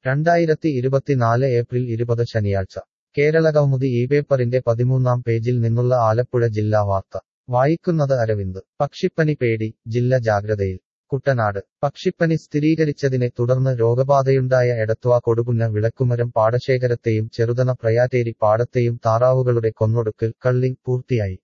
രണ്ടായിരത്തി ഇരുപത്തിനാല് ഏപ്രിൽ ഇരുപത് ശനിയാഴ്ച കേരളകൗമുദി ഈ പേപ്പറിന്റെ പതിമൂന്നാം പേജിൽ നിന്നുള്ള ആലപ്പുഴ ജില്ലാ വാർത്ത വായിക്കുന്നത് അരവിന്ദ് പക്ഷിപ്പനി പേടി ജില്ല ജാഗ്രതയിൽ കുട്ടനാട് പക്ഷിപ്പനി സ്ഥിരീകരിച്ചതിനെ തുടർന്ന് രോഗബാധയുണ്ടായ എടത്വ കൊടുകുന്ന വിളക്കുമരം പാടശേഖരത്തെയും ചെറുതന പ്രയാറ്റേരി പാടത്തെയും താറാവുകളുടെ കൊന്നൊടുക്കൽ കള്ളിങ് പൂർത്തിയായി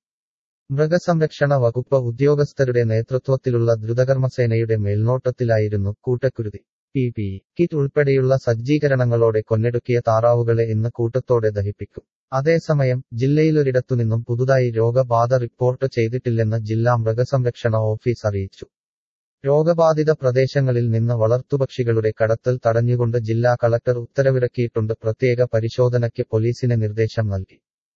മൃഗസംരക്ഷണ വകുപ്പ് ഉദ്യോഗസ്ഥരുടെ നേതൃത്വത്തിലുള്ള ദ്രുതകർമ്മസേനയുടെ മേൽനോട്ടത്തിലായിരുന്നു കൂട്ടക്കുരുതി പി പി കിറ്റ് ഉൾപ്പെടെയുള്ള സജ്ജീകരണങ്ങളോടെ കൊന്നെടുക്കിയ താറാവുകളെ ഇന്ന് കൂട്ടത്തോടെ ദഹിപ്പിക്കും അതേസമയം ജില്ലയിലൊരിടത്തുനിന്നും പുതുതായി രോഗബാധ റിപ്പോർട്ട് ചെയ്തിട്ടില്ലെന്ന് ജില്ലാ മൃഗസംരക്ഷണ ഓഫീസ് അറിയിച്ചു രോഗബാധിത പ്രദേശങ്ങളിൽ നിന്ന് വളർത്തുപക്ഷികളുടെ കടത്തൽ തടഞ്ഞുകൊണ്ട് ജില്ലാ കളക്ടർ ഉത്തരവിറക്കിയിട്ടുണ്ട് പ്രത്യേക പരിശോധനയ്ക്ക് പോലീസിന് നിർദ്ദേശം നൽകി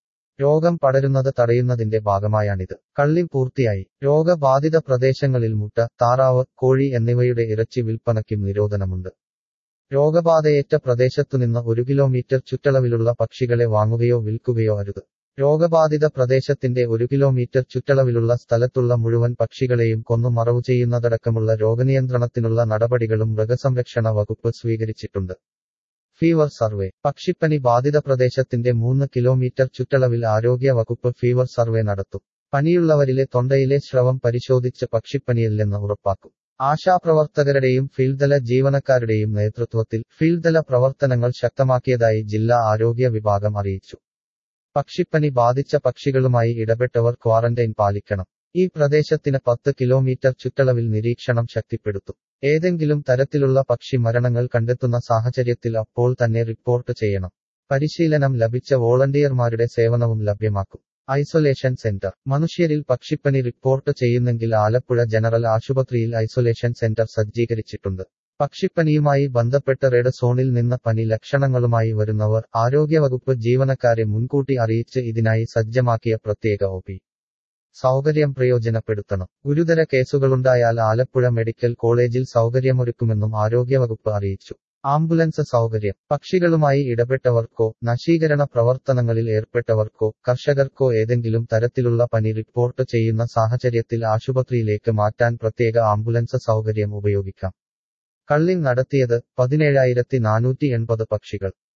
രോഗം പടരുന്നത് തടയുന്നതിന്റെ ഭാഗമായാണിത് കള്ളി പൂർത്തിയായി രോഗബാധിത പ്രദേശങ്ങളിൽ മുട്ട താറാവ് കോഴി എന്നിവയുടെ ഇറച്ചി വിൽപ്പനയ്ക്കും നിരോധനമുണ്ട് രോഗബാധയേറ്റ പ്രദേശത്തുനിന്ന് ഒരു കിലോമീറ്റർ ചുറ്റളവിലുള്ള പക്ഷികളെ വാങ്ങുകയോ വിൽക്കുകയോ അരുത് രോഗബാധിത പ്രദേശത്തിന്റെ ഒരു കിലോമീറ്റർ ചുറ്റളവിലുള്ള സ്ഥലത്തുള്ള മുഴുവൻ പക്ഷികളെയും കൊന്നു മറവു ചെയ്യുന്നതടക്കമുള്ള രോഗനിയന്ത്രണത്തിനുള്ള നടപടികളും മൃഗസംരക്ഷണ വകുപ്പ് സ്വീകരിച്ചിട്ടുണ്ട് ഫീവർ സർവേ പക്ഷിപ്പനി ബാധിത പ്രദേശത്തിന്റെ മൂന്ന് കിലോമീറ്റർ ചുറ്റളവിൽ ആരോഗ്യ വകുപ്പ് ഫീവർ സർവേ നടത്തും പനിയുള്ളവരിലെ തൊണ്ടയിലെ സ്രവം പരിശോധിച്ച് പക്ഷിപ്പനിയില്ലെന്ന് ഉറപ്പാക്കും ആശാപ്രവർത്തകരുടെയും ഫീൽഡ്തല ജീവനക്കാരുടെയും നേതൃത്വത്തിൽ ഫീൽഡ്തല പ്രവർത്തനങ്ങൾ ശക്തമാക്കിയതായി ജില്ലാ ആരോഗ്യ വിഭാഗം അറിയിച്ചു പക്ഷിപ്പനി ബാധിച്ച പക്ഷികളുമായി ഇടപെട്ടവർ ക്വാറന്റൈൻ പാലിക്കണം ഈ പ്രദേശത്തിന് പത്ത് കിലോമീറ്റർ ചുറ്റളവിൽ നിരീക്ഷണം ശക്തിപ്പെടുത്തും ഏതെങ്കിലും തരത്തിലുള്ള പക്ഷി മരണങ്ങൾ കണ്ടെത്തുന്ന സാഹചര്യത്തിൽ അപ്പോൾ തന്നെ റിപ്പോർട്ട് ചെയ്യണം പരിശീലനം ലഭിച്ച വോളണ്ടിയർമാരുടെ സേവനവും ലഭ്യമാക്കും ഐസൊലേഷൻ സെന്റർ മനുഷ്യരിൽ പക്ഷിപ്പനി റിപ്പോർട്ട് ചെയ്യുന്നെങ്കിൽ ആലപ്പുഴ ജനറൽ ആശുപത്രിയിൽ ഐസൊലേഷൻ സെന്റർ സജ്ജീകരിച്ചിട്ടുണ്ട് പക്ഷിപ്പനിയുമായി ബന്ധപ്പെട്ട റെഡ് സോണിൽ നിന്ന് പനി ലക്ഷണങ്ങളുമായി വരുന്നവർ ആരോഗ്യവകുപ്പ് ജീവനക്കാരെ മുൻകൂട്ടി അറിയിച്ച് ഇതിനായി സജ്ജമാക്കിയ പ്രത്യേക ഒ പി സൗകര്യം പ്രയോജനപ്പെടുത്തണം ഗുരുതര കേസുകളുണ്ടായാൽ ആലപ്പുഴ മെഡിക്കൽ കോളേജിൽ സൗകര്യമൊരുക്കുമെന്നും ആരോഗ്യവകുപ്പ് അറിയിച്ചു ആംബുലൻസ് സൗകര്യം പക്ഷികളുമായി ഇടപെട്ടവർക്കോ നശീകരണ പ്രവർത്തനങ്ങളിൽ ഏർപ്പെട്ടവർക്കോ കർഷകർക്കോ ഏതെങ്കിലും തരത്തിലുള്ള പനി റിപ്പോർട്ട് ചെയ്യുന്ന സാഹചര്യത്തിൽ ആശുപത്രിയിലേക്ക് മാറ്റാൻ പ്രത്യേക ആംബുലൻസ് സൗകര്യം ഉപയോഗിക്കാം കള്ളിങ് നടത്തിയത് പതിനേഴായിരത്തി നാനൂറ്റി എൺപത് പക്ഷികൾ